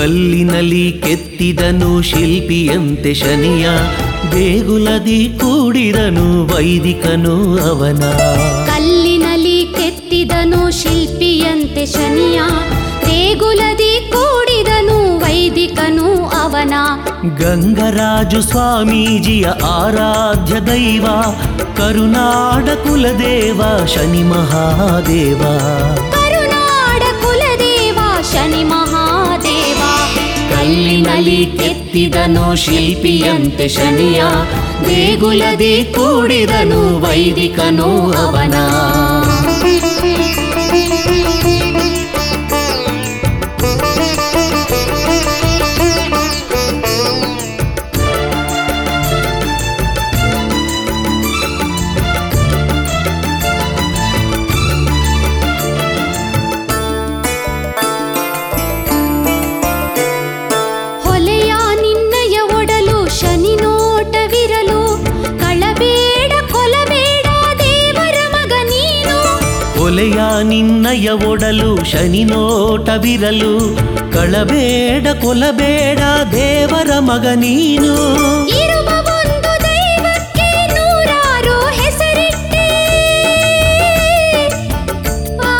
ಕಲ್ಲಿನಲ್ಲಿ ಕೆತ್ತಿದನು ಶಿಲ್ಪಿಯಂತೆ ಶನಿಯ ದೇಗುಲದಿ ಕೂಡಿದನು ವೈದಿಕನು ಅವನ ಕಲ್ಲಿನಲ್ಲಿ ಕೆತ್ತಿದನು ಶಿಲ್ಪಿಯಂತೆ ಶನಿಯ ದೇಗುಲದಿ ಕೂಡಿದನು ವೈದಿಕನು ಅವನ ಗಂಗರಾಜು ಸ್ವಾಮೀಜಿಯ ಆರಾಧ್ಯ ದೈವ ಕರುನಾಡ ಕುಲದೇವ ಶನಿ ಮಹಾದೇವ ಕರುನಾಡ ಕುಲದೇವ ಶನಿ ಮಹಾದೇವ ಕಲ್ಲಿನಲ್ಲಿ ಕೆತ್ತಿದನು ಶಿಲ್ಪಿಯಂತೆ ಶನಿಯ ದೇಗುಲದಿ ಕೂಡಿದನು ವೈದಿಕನು ಅವನ ಹೊಲೆಯ ನಿನ್ನಯ ಒಡಲು ಶನಿ ನೋಟವಿರಲು ಕಳಬೇಡ ಕೊಲಬೇಡ ದೇವರ ಮಗ ನೀನು ಒಲೆಯ ನಿನ್ನಯ ಒಡಲು ಶನಿ ನೋಟವಿರಲು ಕಳಬೇಡ ಕೊಲಬೇಡ ದೇವರ ಮಗ ನೀನು ಇರುವ ಒಂದು ದೈವಕ್ಕೆ ನೂರಾರು ಹೆಸರಿಟ್ಟೆ ಆ.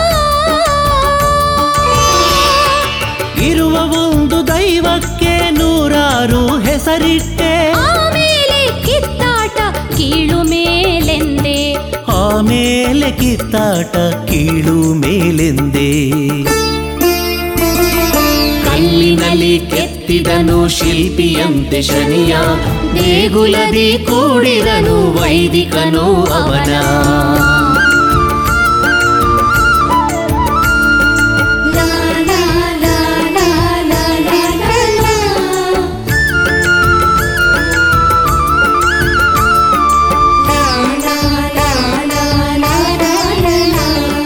ಇರುವ ಒಂದು ದೈವಕ್ಕೆ ನೂರಾರು ಹೆಸರಿಟ್ಟೆ ಆಮೇಲೆ ಕಿತ್ತಾಟ ಕೀಳು ಮೇಲೆಂದೆ ಆಮೇಲೆ ಕಿತ್ತಾಟ ಕೀಳು ಮೇಲೆಂದೇ ಕಲ್ಲಿನಲ್ಲಿ ಕೆತ್ತಿದನು ಶಿಲ್ಪಿಯಂತೆ ಶನಿಯ ದೇಗುಲದಿ ಕೂಡಿದನು ವೈದಿಕನು ಅವನ ಲಾ ಲಾ ಲಾ ಲಾ ಲಾ ಲಾ ಲಾ ಲಾ. ಲಾ ಲಾ ಲಾ ಲಾ ಲಾ ಲಾ ಲಾ ಲಾ.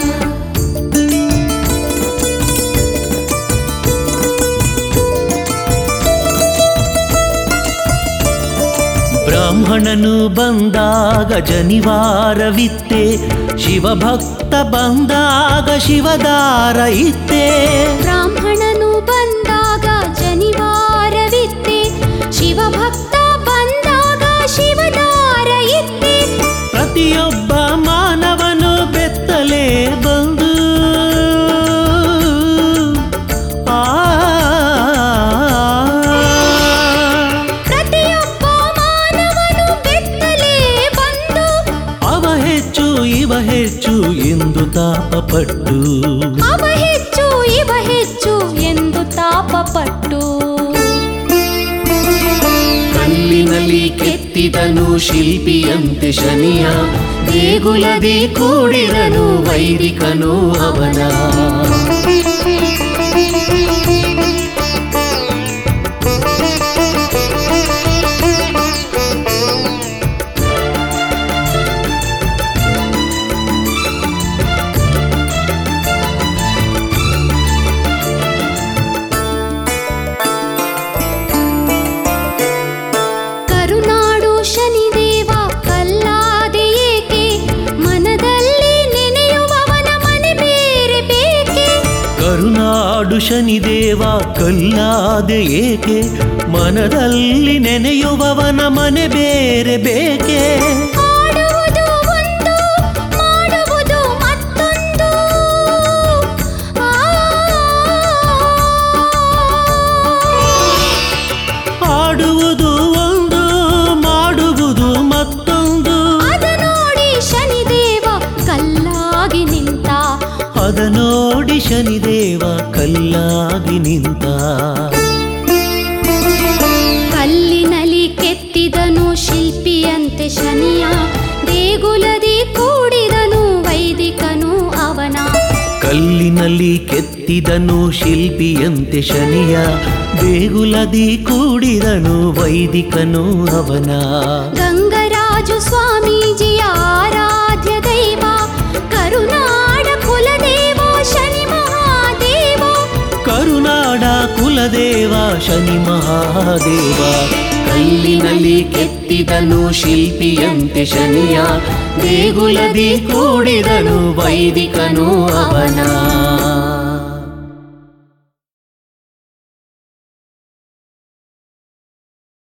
ಬ್ರಾಹ್ಮಣನು ಬಂದಾಗ ಜನಿವಾರವಿತ್ತೆ ಶಿವಭಕ್ತ ಬಂದಾಗ ಶಿವದಾರ ಇತ್ತೆ ಬ್ರಾಹ್ಮಣನು ಬಂದಾಗ ಜನಿವಾರವಿತ್ತೆ ಶಿವಭಕ್ತ ಬಂದಾಗ ಶಿವದಾರ ಇತ್ತೆ ಪ್ರತಿಯೊಬ್ಬ ಮಾನವನು ಬೆತ್ತಲೇ ಬಂದು ಆ ಪ್ರತಿಯೊಬ್ಬ ಮಾನವನು ಬೆತ್ತಲೇ ಬಂದು ಅವ ಹೆಚ್ಚು ಇವ ಹೆಚ್ಚು ಎಂದು ತಾಪಪಟ್ಟು ಅವ ಹೆಚ್ಚು ಇವ ಹೆಚ್ಚು ಎಂದು ತಾಪಪಟ್ಟು ಕಲ್ಲಿನಲ್ಲಿ ಕೆತ್ತಿದನು ಶಿಲ್ಪಿಯಂತೆ ಶನಿಯ ದೇಗುಲದಿ ಕೂಡಿದನು ವೈದಿಕನು ಅವನ ಕರುನಾಡು ಶನಿದೇವ ಕಲ್ಲಾದೆ ಏಕೆ ಮನದಲ್ಲಿ ನೆನೆಯುವವನ ಮನೆ ಬೇರೆ ಬೇಕೆ ಕರುನಾಡು ಶನಿದೇವ ಕಲ್ಲಾದೆ ಏಕೆ ಮನದಲ್ಲಿ ನೆನೆಯುವವನ ಮನೆ ಬೇರೆ ಬೇಕೆ ಆಡುವುದು ಒಂದು ಮಾಡುವುದು ಮತ್ತೊಂದು ಆ. ಆಡುವುದು ಒಂದು ಮಾಡುವುದು ಮತ್ತೊಂದು ಅದ ನೋಡಿ ಶನಿದೇವ ಕಲ್ಲಾಗಿ ನಿಂತ ಅದ ನೋಡಿ ಶನಿದೇವ ಕಲ್ಲಾಗಿ ನಿಂತ ಕಲ್ಲಿನಲ್ಲಿ ಕೆತ್ತಿದನು ಶಿಲ್ಪಿಯಂತೆ ಶನಿಯ ದೇಗುಲದಿ ಕೂಡಿದನು ವೈದಿಕನು ಅವನ ಕಲ್ಲಿನಲ್ಲಿ ಕೆತ್ತಿದನು ಶಿಲ್ಪಿಯಂತೆ ಶನಿಯ ದೇಗುಲದಿ ಕೂಡಿದನು ವೈದಿಕನು ಅವನ ಗಂಗರಾಜು ಸ್ವಾಮೀಜಿಯ ಆರಾಧ್ಯ ದೈವ ಕರುನಾಡ ಕುಲದೇವ ಶನಿ ಮಹಾದೇವ ಕರುನಾಡ ಕುಲದೇವ ಶನಿ ಮಹಾದೇವ ಕಲ್ಲಿನಲ್ಲಿ ಕೆತ್ತಿದನು ಶಿಲ್ಪಿಯಂತೆ ಶನಿಯ ದೇಗುಲದಿ ಕೂಡಿದನು ವೈದಿಕನು ಅವನ